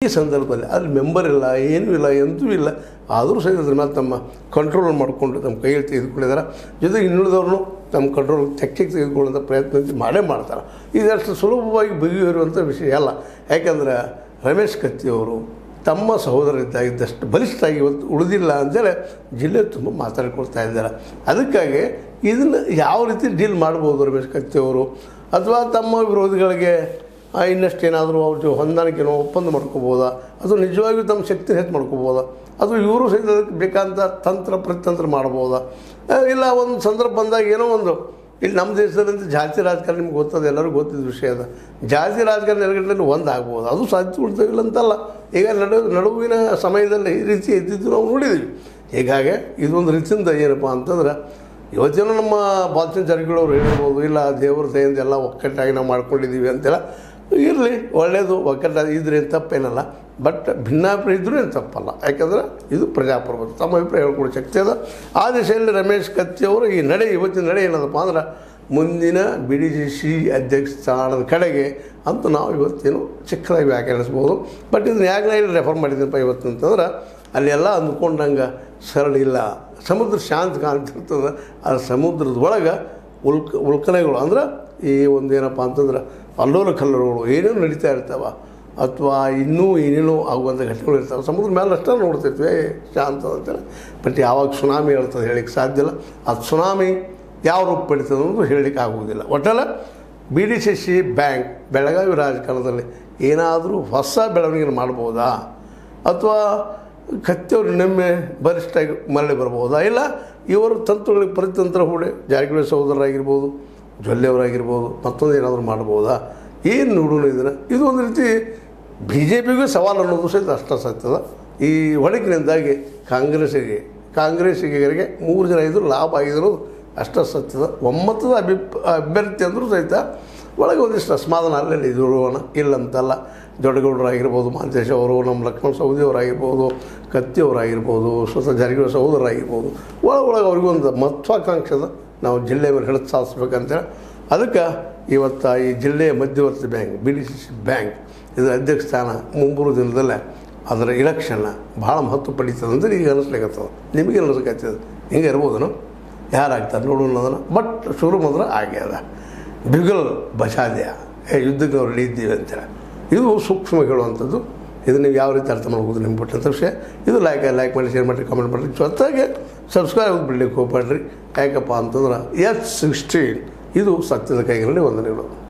ಈ ಸಂದರ್ಭದಲ್ಲಿ ಅಲ್ಲಿ ಮೆಂಬರ್ ಇಲ್ಲ ಏನೂ ಇಲ್ಲ ಎಂತೂ ಇಲ್ಲ ಆದರೂ ಸಹಿತ ಅದ್ರ ಮೇಲೆ ತಮ್ಮ ಕಂಟ್ರೋಲ್ ಮಾಡಿಕೊಂಡು ತಮ್ಮ ಕೈಯಲ್ಲಿ ತೆಗೆದುಕೊಂಡಿದ್ದಾರೆ ಜೊತೆಗೆ ಇನ್ನುಳಿದವ್ರನ್ನು ತಮ್ಮ ಕಂಟ್ರೋಲ್ ತೆಕ್ಕಿಗೆ ತೆಗೆದುಕೊಳ್ಳುವಂಥ ಪ್ರಯತ್ನ ಮಾಡೇ ಮಾಡ್ತಾರೆ ಇದಷ್ಟು ಸುಲಭವಾಗಿ ಬಗೆಹರಿಯುವಂಥ ವಿಷಯ ಅಲ್ಲ ಯಾಕಂದ್ರೆ ರಮೇಶ್ ಕತ್ತಿಯವರು ತಮ್ಮ ಸಹೋದರಿದ್ದ ಇದ್ದಷ್ಟು ಬಲಿಷ್ಠಾಗಿ ಇವತ್ತು ಉಳಿದಿಲ್ಲ ಅಂತೇಳಿ ಜಿಲ್ಲೆ ತುಂಬ ಮಾತಾಡಿಕೊಳ್ತಾ ಇದ್ದಾರೆ ಅದಕ್ಕಾಗಿ ಇದನ್ನು ಯಾವ ರೀತಿ ಡೀಲ್ ಮಾಡ್ಬೋದು ರಮೇಶ್ ಕತ್ತಿಯವರು ಅಥವಾ ತಮ್ಮ ವಿರೋಧಿಗಳಿಗೆ ಆ, ಇನ್ನಷ್ಟು ಏನಾದರೂ ಅವ್ರ ಜೊ- ಹೊಂದಾಣಿಕೆನೋ ಒಪ್ಪಂದ ಮಾಡ್ಕೋಬೋದಾ ಅದು ನಿಜವಾಗಿಯೂ ತಮ್ಮ ಶಕ್ತಿ ಹೆಚ್ಚು ಮಾಡ್ಕೋಬೋದಾ ಅದು ಇವರು ಸಹಿತ ಅದಕ್ಕೆ ಬೇಕಾದಂಥ ತಂತ್ರ ಪ್ರತಿತಂತ್ರ ಮಾಡ್ಬೋದಾ ಆ, ಇಲ್ಲ ಒಂದು ಸಂದರ್ಭ ಬಂದಾಗ ಏನೋ ಒಂದು ಇಲ್ಲಿ ನಮ್ಮ ದೇಶದಲ್ಲಿ ಜಾತಿ ರಾಜಕಾರಣ ನಿಮ್ಗೆ ಗೊತ್ತದ ಎಲ್ಲರಿಗೂ ಗೊತ್ತಿದ್ದ ವಿಷಯ ಅದ ಜಾತಿ ರಾಜಕಾರಣ ನೆಲಗಟ್ಟಲೆ ಒಂದು ಆಗ್ಬೋದು ಅದು ಸಾಧ್ಯ ಉಳಿದಿಲ್ಲ ಅಂತಲ್ಲ ಈಗ ನಡು ನಡುವಿನ ಸಮಯದಲ್ಲಿ ಈ ರೀತಿ ಇದ್ದಿದ್ದು ನಾವು ನೋಡಿದ್ದೀವಿ ಹೀಗಾಗಿ ಇದೊಂದು ರೀತಿಯಿಂದ ಏನಪ್ಪ ಅಂತಂದ್ರೆ ಇವತ್ತೇನೋ ನಮ್ಮ ಬಾಲ್ಚನ್ ಜಾರಕಿಹೊಳಿ ಅವ್ರು ಹೇಳಿರ್ಬೋದು ಇಲ್ಲ ದೇವ್ರ ದಯಿಂದ ಎಲ್ಲ ಒಕ್ಕಟ್ಟಾಗಿ ನಾವು ಮಾಡ್ಕೊಂಡಿದ್ದೀವಿ ಅಂತೆಲ್ಲ ಇರಲಿ ಒಳ್ಳೆಯದು ಒಕ್ಕಟ್ಟಾಗಿ ಇದ್ರೆ ಏನು ತಪ್ಪೇನಲ್ಲ ಬಟ್ ಭಿನ್ನಾಭಿಪ್ರಾಯ ಇದ್ರೂ ಏನು ತಪ್ಪಲ್ಲ ಯಾಕಂದ್ರೆ ಇದು ಪ್ರಜಾಪ್ರಭುತ್ವ ತಮ್ಮ ಅಭಿಪ್ರಾಯ ಹೇಳ್ಕೊಡೋ ಶಕ್ತಿ ಅದ ಆ ದಿಶೆಯಲ್ಲಿ ರಮೇಶ್ ಕತ್ತಿಯವರು ಈ ನಡೆ ಇವತ್ತಿನ ನಡೆ ಏನದಪ್ಪ ಅಂದ್ರೆ ಮುಂದಿನ ಬಿ ಡಿ ಜಿ ಸಿ ಅಧ್ಯಕ್ಷ ಸ್ಥಾನದ ಕಡೆಗೆ ಅಂತ ನಾವು ಇವತ್ತೇನು ಚಿಕ್ಕದಾಗಿ ವ್ಯಾಖ್ಯಾನಿಸ್ಬೋದು ಬಟ್ ಇದನ್ನ ಯಾಕೆ ನಾನು ಇಲ್ಲಿ ರೆಫರ್ ಮಾಡಿದ್ದೀನಪ್ಪ ಇವತ್ತು ಅಂತಂದ್ರೆ ಅಲ್ಲೆಲ್ಲ ಅಂದ್ಕೊಂಡಂಗೆ ಸರಳ ಇಲ್ಲ ಸಮುದ್ರ ಶಾಂತ ಕಾಣ್ತಿರ್ತದೆ ಆ ಸಮುದ್ರದ ಒಳಗೆ ಉಲ್ಕ ಉಲ್ಕನೆಗಳು ಅಂದ್ರೆ ಈ ಒಂದು ಏನಪ್ಪ ಅಂತಂದ್ರೆ ಅಲ್ಲೋಲ ಕಲ್ಲೋಲಗಳು ಏನೇನು ನಡೀತಾ ಇರ್ತಾವ ಅಥವಾ ಇನ್ನೂ ಏನೇನೋ ಆಗುವಂಥ ಘಟನೆಗಳು ಇರ್ತಾವೆ ಸಮುದ್ರ ಮೇಲೆ ಅಷ್ಟೇ ನೋಡ್ತಿರ್ತೀವಿ ಏ, ಶಾಂತ ಅಂತೇಳಿ ಬಟ್ ಯಾವಾಗ ಸುನಾಮಿ ಹೇಳ್ತದೆ ಹೇಳಲಿಕ್ಕೆ ಸಾಧ್ಯ ಇಲ್ಲ ಆ ಸುನಾಮಿ ಯಾವ ರೂಪ ಪಡಿತದೆ ಅನ್ನೋದು ಹೇಳಲಿಕ್ಕೆ ಆಗುವುದಿಲ್ಲ ಒಟ್ಟಲ್ಲ B D C C bank Belagavi ರಾಜಕಾರಣದಲ್ಲಿ ಏನಾದರೂ ಹೊಸ ಬೆಳವಣಿಗೆ ಮಾಡ್ಬೋದಾ ಅಥವಾ ಕತ್ತಿಯವರು ನಿನ್ನೆ ಬಲಿಷ್ಠಾಗಿ ಮರಳಿ ಬರ್ಬೋದಾ ಇಲ್ಲ ಇವರು ತಂತ್ರಗಳಿಗೆ ಪ್ರತಿತಂತ್ರ ಹೂಡೆ ಜಾರಕಿಹೊಳಿ ಸಹೋದರರಾಗಿರ್ಬೋದು ಜೊಲ್ಲೆಯವರಾಗಿರ್ಬೋದು ಮತ್ತೊಂದು ಏನಾದರೂ ಮಾಡ್ಬೋದಾ ಏನು ನೋಡೋಣ ಇದನ್ನು ಇದು ಒಂದು ರೀತಿ ಬಿ ಜೆ ಪಿಗೂ ಸವಾಲು ಅನ್ನೋದು ಸಹಿತ ಅಷ್ಟ ಸತ್ಯದ ಈ ಒಳಗಿನಿಂದಾಗಿ ಕಾಂಗ್ರೆಸ್ಸಿಗೆ ಕಾಂಗ್ರೆಸ್ಸಿಗರಿಗೆ ಮೂರು ಜನ ಇದ್ದರು ಲಾಭ ಆಗಿದ್ರು ಅಷ್ಟ ಸತ್ಯದ ಒಮ್ಮತದ ಅಭಿಪ್ ಅಭ್ಯರ್ಥಿ ಅಂದರೂ ಸಹಿತ ಒಳಗೆ ಒಂದಿಷ್ಟು ಅಸಮಾಧಾನ ಅಲ್ಲಲ್ಲಿ ಇರೋಣ ಇಲ್ಲಂತಲ್ಲ ದೊಡ್ಡಗೌಡರಾಗಿರ್ಬೋದು ಮಾಂತೇಶ್ ಅವರು ನಮ್ಮ ಲಕ್ಷ್ಮಣ ಸೌದಿಯವರಾಗಿರ್ಬೋದು ಕತ್ತಿಯವರಾಗಿರ್ಬೋದು ಸ್ವತಃ ಜಾರಕಿಹೊಳಿ ಸಹೋದರರಾಗಿರ್ಬೋದು ಒಳ ಒಳಗೆ ಅವ್ರಿಗೊಂದು ಮಹತ್ವಾಕಾಂಕ್ಷದ ನಾವು ಜಿಲ್ಲೆ ಮೇಲೆ ಹಿಡಿದು ಸಾಧಿಸ್ಬೇಕಂತೇಳಿ ಅದಕ್ಕೆ ಇವತ್ತು ಈ ಜಿಲ್ಲೆಯ ಮಧ್ಯವರ್ತಿ bank B D C C bank ಇದರ ಅಧ್ಯಕ್ಷ ಸ್ಥಾನ ಮುಂಬರುವ ದಿನದಲ್ಲೇ ಅದರ ಇಲೆಕ್ಷನ್ನ ಭಾಳ ಮಹತ್ವ ಪಡೀತದೆ ಅಂತ ಈಗ ಅನಿಸ್ಲಿಕ್ಕತ್ತದ ನಿಮಗೆ ಅನಿಸ್ಲಿಕ್ಕತ್ತದ ಹಿಂಗೆ ಇರ್ಬೋದನು ಯಾರಾಗ್ತಾರೆ ನೋಡೋಣ ಅದನ್ನು ಬಟ್ ಶುರು ಮಾತ್ರ ಆಗ್ಯದ ಬಿಗಲ್ ಬಚಾದ್ಯ ಏ ಯುದ್ಧಕ್ಕೆ ನಾವು ರೆಡಿ ಇದ್ದೀವಿ ಅಂತೇಳಿ ಇದು ಸೂಕ್ಷ್ಮ ಹೇಳುವಂಥದ್ದು ಇದು ನೀವು ಯಾವ ರೀತಿ ಅರ್ಥ ಮಾಡ್ಬೋದು ನಿಮ್ಗೆ ಬಿಟ್ಟಂಥ ವಿಷಯ ಇದು ಲೈಕ್ ಲೈಕ್ ಮಾಡಿ ಶೇರ್ ಮಾಡಿರಿ ಕಾಮೆಂಟ್ ಮಾಡಿರಿ ಜೊತೆಗೆ ಸಬ್ಸ್ಕ್ರೈಬ್ ಬಿಡ್ಲಿಕ್ಕೆ ಹೋಗ್ಬೇಡ್ರಿ ಯಾಕಪ್ಪ ಅಂತಂದ್ರೆ ಎಚ್ ಸಿಕ್ಸ್ಟೀನ್ ಇದು ಸತ್ಯದ ಕೈಗಳಲ್ಲಿ ವಂದನೆಗಳು